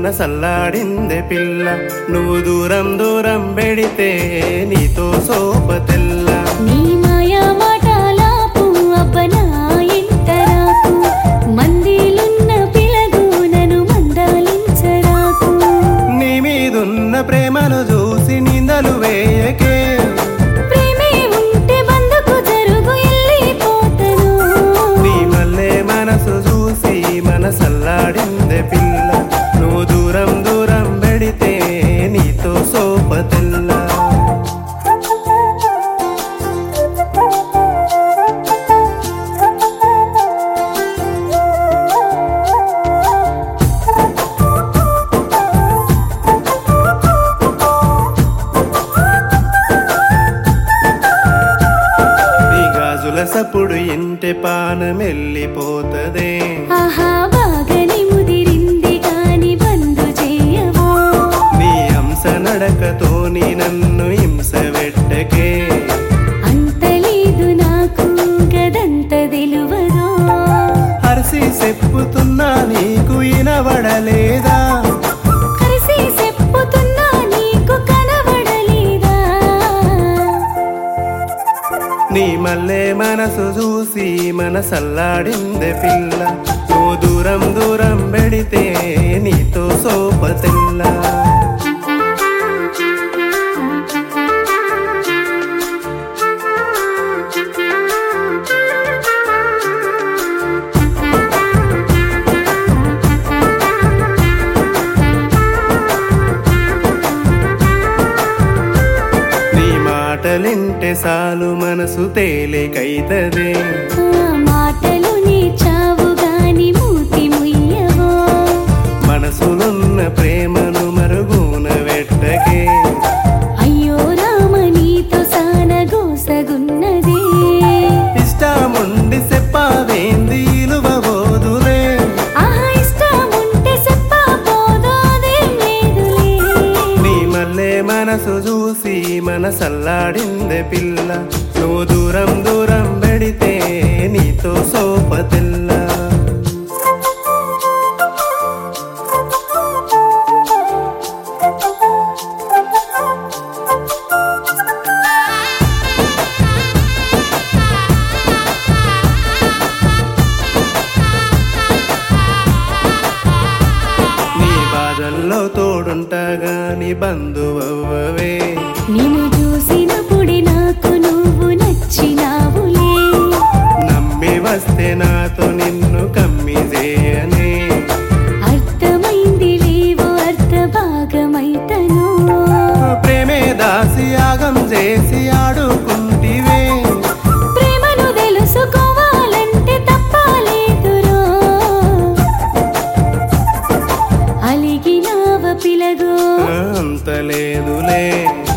మనసల్లాడిందే పిల్ల నువ్వు దూరం దూరం పెడితే నీతో సోపతెల్ల నీ మాయా మాటలాపు అబ్బనా ఇంటరాకు మందిలున్న పిలగు నన్ను మందాలించరాకు నీ మీదున్న ప్రేమను చూసి నిందలు వేయకే ప్రేమే ఉంటే బందుకు జరుగు వెళ్ళిపోతను నీ మల్లె మనసు చూసి మనసల్లాడిందే పిల్ల నువ్వు దూరం దూరం పెడితే నీతో సోపతెల్ల నీ గాజుల సప్పుడు ఇంటి పానం వెళ్ళిపోతదే ఆహా బాగని ముదిరింది కాని బంధు చేయవో నీ అంశ నడకతోని నన్ను హింస పెట్టకే అంత లేదు నాకు గదంత తెలువదో హర్సి చెప్పుతున్నా నీకు ఇనబడలేదా కలిసి చెప్పుతున్నా నీకు కనబడలేదా నీ మల్లె మనసు చూసి మనసల్లాడిందే పిల్ల నువ్వు దూరం దూరం పెడితే నీతో సోపతెల్లా నీ మాటలింటే సాలు మనసు తేలికైతదే ఆ మాటలు నీ చావు గాని మూతి ముయ్యవో మనసులున్న ప్రేమను మరుగున పెట్టకే అయ్యో రామ నీతో సాన గోసగున్నదే ఇష్టముండి చెప్పావేంది ఇలువబోదులే ఆహా ఇష్టముంటే చెప్పా పోదో అదేం లేదులే నీ మల్లె మనసు చూసి మనసల్లాడిందే పిల్ల నువ్వు దూరం దూరం పెడితే నీతో సోపతిల్లా నీ బాధల్లో తోడుంటా గాని బంధువవ్వవే నిన్ను చూసినప్పుడే నాకు నువ్వు నచ్చినావులే నమ్మి వస్తే నాతో నిన్ను కమ్మి చేయనే అర్థమైంది లేవో అర్థ భాగమైతను ప్రేమే దాసి యాగం చేసి ఆడుకుంటివే ప్రేమను తెలుసుకోవాలంటే తప్పలేదురో అలిగినావ పిలగో అంత లేదులే